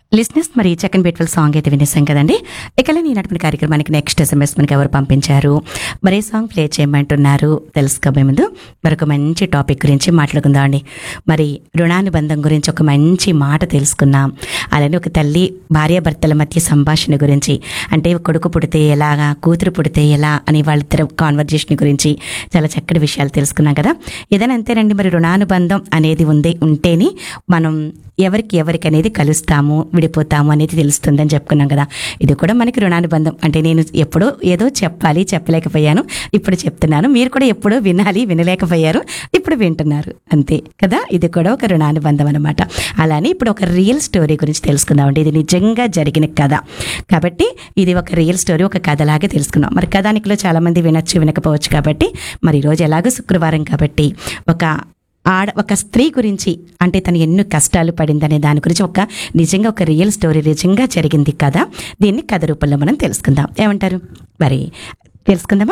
లిస్నెస్ మరి చక్కని beautiful song అయితే వినేసాం కదండి ఇక నేను నడిపిన కార్యక్రమానికి నెక్స్ట్ ఎస్ఎంఎస్ మనకి ఎవరు పంపించారు మరే సాంగ్ ప్లే చేయమంటున్నారు తెలుసుకోబోయే ముందు మరొక మంచి టాపిక్ గురించి మాట్లాడుకుందాం అండి మరి రుణానుబంధం గురించి ఒక మంచి మాట తెలుసుకున్నాం అలానే ఒక తల్లి భార్యాభర్తల మధ్య సంభాషణ గురించి అంటే కొడుకు పుడితే ఎలాగా కూతురు పుడితే ఎలా అని వాళ్ళిద్దరు కాన్వర్జేషన్ గురించి చాలా చక్కటి విషయాలు తెలుసుకున్నాం కదా ఏదైనా అంతేనండి మరి రుణానుబంధం అనేది ఉంది ఉంటేనే మనం ఎవరికి ఎవరికి అనేది కలుస్తాము విడిపోతాము అనేది తెలుస్తుందని చెప్పుకున్నాం కదా ఇది కూడా మనకి రుణానుబంధం అంటే నేను ఎప్పుడో ఏదో చెప్పాలి చెప్పలేకపోయాను ఇప్పుడు చెప్తున్నాను మీరు కూడా ఎప్పుడో వినాలి వినలేకపోయారు ఇప్పుడు వింటున్నారు అంతే కదా ఇది కూడా ఒక రుణానుబంధం అనమాట అలానే ఇప్పుడు ఒక రియల్ స్టోరీ గురించి తెలుసుకుందామండి ఇది నిజంగా జరిగిన కథ కాబట్టి ఇది ఒక రియల్ స్టోరీ ఒక కథలాగే తెలుసుకున్నాం మరి కథానికలో చాలా మంది వినొచ్చు వినకపోవచ్చు కాబట్టి మరి ఈరోజు ఎలాగో శుక్రవారం కాబట్టి ఒక ఆడ ఒక స్త్రీ గురించి అంటే తను ఎన్నో కష్టాలు పడిందనే దాని గురించి ఒక నిజంగా ఒక రియల్ స్టోరీ నిజంగా జరిగింది కదా దీన్ని కథ రూపంలో మనం తెలుసుకుందాం ఏమంటారు మరి తెలుసుకుందామా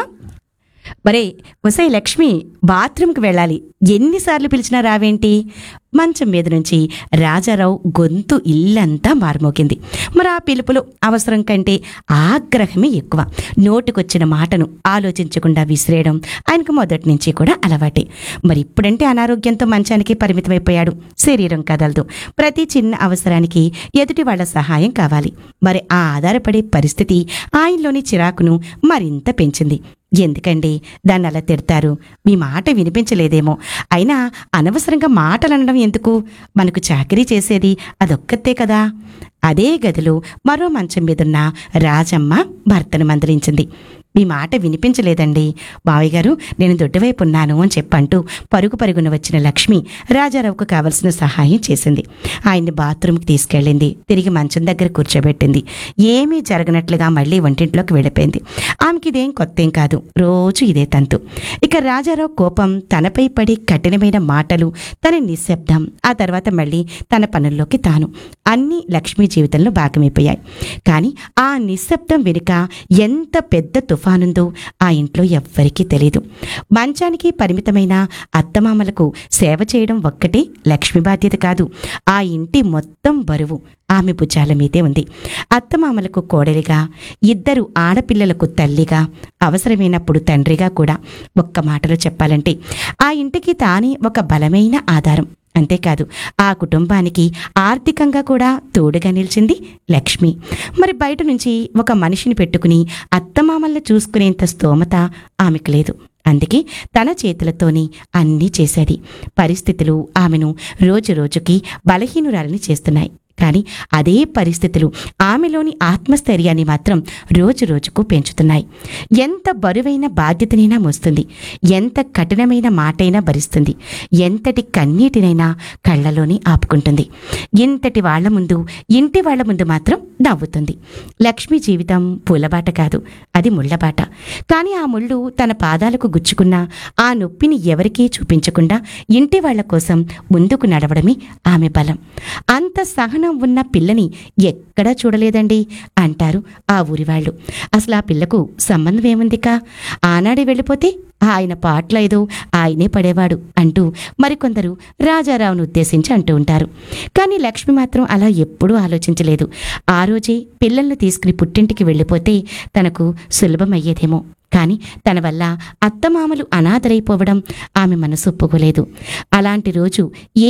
మరి ఒసై లక్ష్మి బాత్రూమ్కి వెళ్ళాలి ఎన్నిసార్లు పిలిచినా రావేంటి మంచం మీద నుంచి రాజారావు గొంతు ఇల్లంతా మారుమోగింది మరి ఆ పిలుపులు అవసరం కంటే ఆగ్రహమే ఎక్కువ నోటికొచ్చిన మాటను ఆలోచించకుండా విసిరేయడం ఆయనకు మొదటి నుంచి కూడా అలవాటే మరి ఇప్పుడంటే అనారోగ్యంతో మంచానికి పరిమితమైపోయాడు శరీరం కదలదు ప్రతి చిన్న అవసరానికి ఎదుటి వాళ్ళ సహాయం కావాలి మరి ఆ ఆధారపడే పరిస్థితి ఆయనలోని చిరాకును మరింత పెంచింది ఎందుకండి దాన్ని అలా తిడతారు మీ మాట వినిపించలేదేమో అయినా అనవసరంగా మాటలు అనడం ఎందుకు మనకు చాకరీ చేసేది అదొక్కతే కదా అదే గదిలో మరో మంచం మీదున్న రాజమ్మ భర్తను మందలించింది మీ మాట వినిపించలేదండి బావయ్య గారు నేను దొడ్డివైపు ఉన్నాను అని చెప్పంటూ పరుగు పరుగున వచ్చిన లక్ష్మి రాజారావుకు కావలసిన సహాయం చేసింది ఆయన్ని బాత్రూమ్కి తీసుకెళ్ళింది తిరిగి మంచం దగ్గర కూర్చోబెట్టింది ఏమీ జరగనట్లుగా మళ్ళీ వంటింట్లోకి వెళ్ళిపోయింది ఆమెకి ఇదేం కొత్తేం కాదు రోజు ఇదే తంతు ఇక రాజారావు కోపం తనపై పడి కఠినమైన మాటలు తన నిశ్శబ్దం ఆ తర్వాత మళ్ళీ తన పనుల్లోకి తాను అన్నీ లక్ష్మి జీవితంలో భాగమైపోయాయి కానీ ఆ నిశ్శబ్దం వెనుక ఎంత పెద్ద తుఫానుందో ఆ ఇంట్లో ఎవ్వరికీ తెలీదు మంచానికి పరిమితమైన అత్తమామలకు సేవ చేయడం ఒక్కటే లక్ష్మి బాధ్యత కాదు ఆ ఇంటి మొత్తం బరువు ఆమె భుజాల మీదే ఉంది అత్తమామలకు కోడలిగా ఇద్దరు ఆడపిల్లలకు తల్లిగా అవసరమైనప్పుడు తండ్రిగా కూడా ఒక్క మాటలో చెప్పాలంటే ఆ ఇంటికి తానే ఒక బలమైన ఆధారం అంతేకాదు ఆ కుటుంబానికి ఆర్థికంగా కూడా తోడుగా నిలిచింది లక్ష్మి మరి బయట నుంచి ఒక మనిషిని పెట్టుకుని అత్తమామల్ని చూసుకునేంత స్తోమత ఆమెకు లేదు అందుకే తన చేతులతోనే అన్నీ చేసేది పరిస్థితులు ఆమెను రోజు రోజుకి బలహీనురాలని చేస్తున్నాయి కానీ అదే పరిస్థితులు ఆమెలోని ఆత్మస్థైర్యాన్ని మాత్రం రోజు రోజుకు పెంచుతున్నాయి ఎంత బరువైన బాధ్యతనైనా మోస్తుంది ఎంత కఠినమైన మాటైనా భరిస్తుంది ఎంతటి కన్నీటినైనా కళ్ళలోని ఆపుకుంటుంది ఇంతటి వాళ్ళ ముందు ఇంటి వాళ్ళ ముందు మాత్రం నవ్వుతుంది లక్ష్మి జీవితం పూలబాట కాదు అది ముళ్ళబాట కానీ ఆ ముళ్ళు తన పాదాలకు గుచ్చుకున్న ఆ నొప్పిని ఎవరికీ చూపించకుండా ఇంటి వాళ్ళ కోసం ముందుకు నడవడమే ఆమె బలం అంత సహనం ఉన్న పిల్లని ఎక్కడా చూడలేదండి అంటారు ఆ ఊరి వాళ్ళు అసలు ఆ పిల్లకు సంబంధం ఏముందికా ఆనాడే వెళ్ళిపోతే ఆయన పాటలు ఏదో ఆయనే పడేవాడు అంటూ మరికొందరు రాజారావును ఉద్దేశించి అంటూ ఉంటారు కానీ లక్ష్మి మాత్రం అలా ఎప్పుడూ ఆలోచించలేదు ఆ రోజే పిల్లల్ని తీసుకుని పుట్టింటికి వెళ్ళిపోతే తనకు సులభమయ్యేదేమో కానీ తన వల్ల అత్తమామలు అనాథరైపోవడం ఆమె మనసు ఒప్పుకోలేదు అలాంటి రోజు ఏ